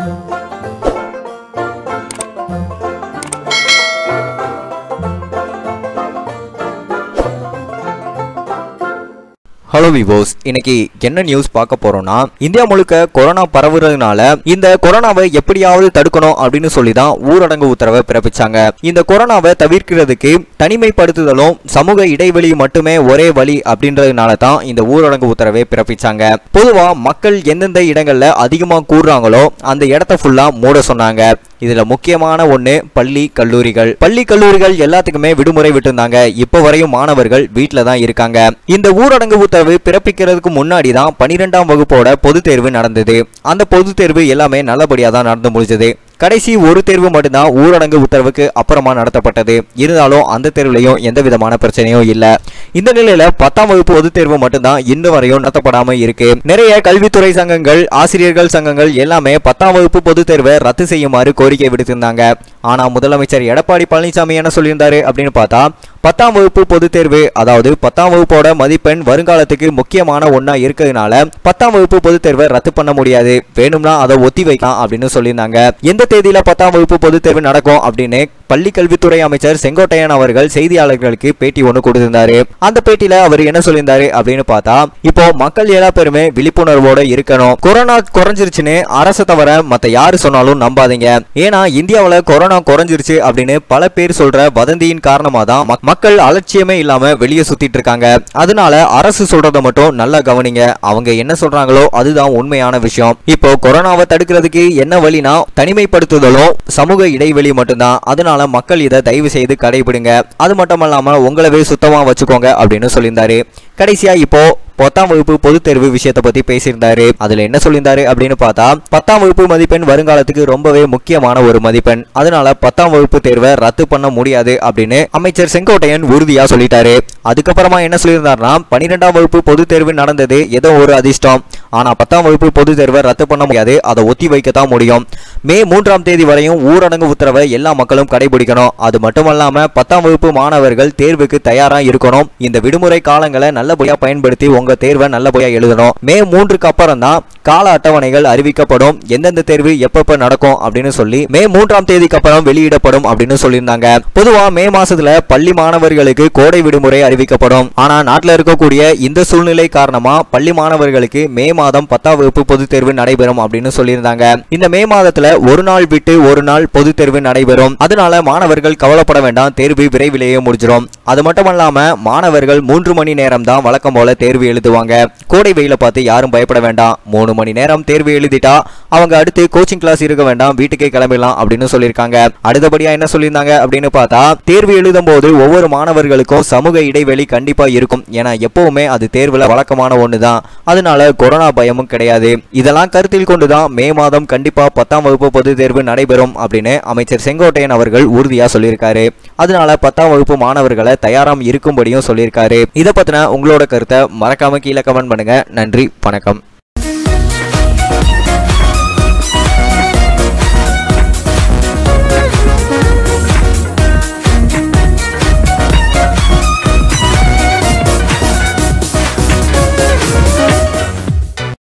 hello விவோஸ் இன்னைக்கு என்ன news பார்க்க போறோம்னா இந்தியா முழுக்க கொரோனா பரவுறதுனால இந்த கொரோனாவை எப்படியாவது தடுக்கணும் அப்படின்னு சொல்லி தான் ஊரடங்கு உத்தரவை பிறப்பிச்சாங்க இந்த கொரோனாவை தவிர்க்கிறதுக்கு தனிமைப்படுத்துதலும் சமூக இடைவெளி மட்டுமே ஒரே வழி அப்படின்றதுனால தான் இந்த ஊரடங்கு உத்தரவை பிறப்பிச்சாங்க பொதுவா மக்கள் எந்தெந்த இடங்கள்ல அதிகமா கூடுறாங்களோ அந்த இடத்த ஃபுல்லா மூட சொன்னாங்க இதுல முக்கியமான ஒண்ணு பள்ளி கல்லூரிகள் பள்ளி கல்லூரிகள் எல்லாத்துக்குமே விடுமுறை விட்டிருந்தாங்க இப்போ வரையும் மாணவர்கள் வீட்டில தான் இருக்காங்க இந்த ஊரடங்கு உத்தரவு பிறப்பிக்கிறதுக்கு முன்னாடி தான் பனிரெண்டாம் வகுப்போட பொதுத் தேர்வு நடந்தது அந்த பொதுத் தேர்வு எல்லாமே நல்லபடியா தான் நடந்து முடிஞ்சது கடைசி ஒரு தேர்வு மட்டும்தான் ஊரடங்கு உத்தரவுக்கு அப்புறமா நடத்தப்பட்டது இருந்தாலும் அந்த தேர்வுலையும் எந்த விதமான பிரச்சனையும் இல்ல இந்த நிலையில பத்தாம் வகுப்பு பொதுத் தேர்வு மட்டும்தான் இன்னும் வரையும் நடத்தப்படாம இருக்கு நிறைய கல்வித்துறை சங்கங்கள் ஆசிரியர்கள் சங்கங்கள் எல்லாமே பத்தாம் வகுப்பு பொதுத் தேர்வை ரத்து செய்யுமாறு கோரிக்கை விடுத்திருந்தாங்க ஆனா முதலமைச்சர் எடப்பாடி பழனிசாமி என்ன சொல்லியிருந்தாரு அப்படின்னு பார்த்தா பத்தாம் வகுப்பு பொதுத் தேர்வு அதாவது பத்தாம் வகுப்போட மதிப்பெண் வருங்காலத்துக்கு முக்கியமான ஒண்ணா இருக்கிறதுனால பத்தாம் வகுப்பு பொதுத் தேர்வை ரத்து பண்ண முடியாது வேணும்னா அதை ஒத்தி வைக்கலாம் அப்படின்னு சொல்லியிருந்தாங்க எந்த தேதியில பத்தாம் வகுப்பு பொதுத் தேர்வு நடக்கும் அப்படின்னு பள்ளி கல்வித்துறை அமைச்சர் செங்கோட்டையன் அவர்கள் செய்தியாளர்களுக்கு பேட்டி ஒன்று கொடுத்திருந்தாரு அந்த பேட்டியில அவர் என்ன சொல்லியிருந்தாரு அப்படின்னு பார்த்தா இப்போ மக்கள் எல்லா பேருமே விழிப்புணர்வோட இருக்கணும் கொரோனா குறைஞ்சிருச்சுன்னு அரசை தவிர மத்த யாரு சொன்னாலும் நம்பாதீங்க ஏன்னா இந்தியாவுல கொரோனா குறைஞ்சிருச்சு அப்படின்னு பல பேர் சொல்ற வதந்தியின் காரணமா தான் மக்- மக்கள் அலட்சியமே இல்லாம வெளியே சுத்திட்டு இருக்காங்க அதனால அரசு சொல்றத மட்டும் நல்லா கவனிங்க அவங்க என்ன சொல்றாங்களோ அதுதான் உண்மையான விஷயம் இப்போ கொரோனாவை தடுக்கிறதுக்கு என்ன வழினா தனிமைப்படுத்துதலும் சமூக இடைவெளி மட்டும்தான் அதனால மக்கள் இதை தயவு செய்து கடைபிடிங்க அது மட்டும் இல்லாம உங்களவே சுத்தமா வச்சுக்கோங்க அப்படின்னு சொல்லியிருந்தாரு கடைசியா இப்போ பத்தாம் வகுப்பு பொதுத் தேர்வு விஷயத்தை பத்தி பேசியிருந்தாரு அதுல என்ன சொல்லியிருந்தாரு அப்படின்னு பார்த்தா பத்தாம் வகுப்பு மதிப்பெண் வருங்காலத்துக்கு ரொம்பவே முக்கியமான ஒரு மதிப்பெண் அதனால பத்தாம் வகுப்பு தேர்வை ரத்து பண்ண முடியாது அப்படின்னு அமைச்சர் செங்கோட்டையன் உறுதியா சொல்லிட்டாரு அதுக்கப்புறமா என்ன சொல்லியிருந்தாருன்னா பன்னிரெண்டாம் வகுப்பு பொதுத் தேர்வு நடந்தது ஏதோ ஒரு அதிர்ஷ்டம் ஆனா பத்தாம் வகுப்பு பொதுத் தேர்வை ரத்து பண்ண முடியாது அதை ஒத்தி வைக்கத்தான் முடியும் மே மூன்றாம் தேதி வரையும் ஊரடங்கு உத்தரவை எல்லா மக்களும் கடைபிடிக்கணும் அது மட்டுமல்லாம பத்தாம் வகுப்பு மாணவர்கள் தேர்வுக்கு தயாரா இருக்கணும் இந்த விடுமுறை காலங்களை நல்லபடியா பயன்படுத்தி உங்க தேர்வை நல்லபடியா எழுதணும் மே மூன்றுக்கு அப்புறம் தான் கால அட்டவணைகள் அறிவிக்கப்படும் எந்தெந்த தேர்வு எப்பப்ப நடக்கும் அப்படின்னு சொல்லி மே மூன்றாம் தேதிக்கு அப்புறம் வெளியிடப்படும் அப்படின்னு சொல்லியிருந்தாங்க பொதுவா மே மாசத்துல பள்ளி மாணவர்களுக்கு கோடை விடுமுறை அறிவிக்கப்படும் ஆனா நாட்டுல இருக்கக்கூடிய இந்த சூழ்நிலை காரணமா பள்ளி மாணவர்களுக்கு மே மாதம் பத்தாம் வகுப்பு பொதுத் தேர்வு நடைபெறும் அப்படின்னு சொல்லியிருந்தாங்க இந்த மே மாதத்துல ஒரு நாள் விட்டு ஒரு நாள் பொதுத் தேர்வு நடைபெறும் அதனால மாணவர்கள் கவலைப்பட வேண்டாம் தேர்வு விரைவிலேயே முடிஞ்சிடும் அது மட்டும் இல்லாம மாணவர்கள் மூன்று மணி நேரம் தான் வழக்கம் போல தேர்வு எழுதுவாங்க கோடை வெயில பார்த்து யாரும் பயப்பட வேண்டாம் மூணு மணி நேரம் தேர்வு எழுதிட்டா அவங்க அடுத்து கோச்சிங் கிளாஸ் இருக்க வேண்டாம் வீட்டுக்கே கிளம்பிடலாம் அப்படின்னு சொல்லியிருக்காங்க அடுத்தபடியா என்ன சொல்லியிருந்தாங்க அப்படின்னு பார்த்தா தேர்வு எழுதும் போது ஒவ்வொரு மாணவர்களுக்கும் சமூக இடைவெளி கண்டிப்பா இருக்கும் ஏன்னா எப்பவுமே அது தேர்வுல வழக்கமான ஒண்ணுதான் அதனால கொரோனா பயமும் கிடையாது இதெல்லாம் கருத்தில் கொண்டுதான் மே மாதம் கண்டிப்பா பத்தாம் வகுப்பு பொதுத் தேர்வு நடைபெறும் அப்படின்னு அமைச்சர் செங்கோட்டையன் அவர்கள் உறுதியா சொல்லியிருக்காரு அதனால பத்தாம் வகுப்பு மாணவர்களை தயாராம் இருக்கும்படியும் சொல்லியிருக்காரு இதை பத்தின உங்களோட கருத்தை மறக்காம கீழே கமெண்ட் பண்ணுங்க நன்றி வணக்கம்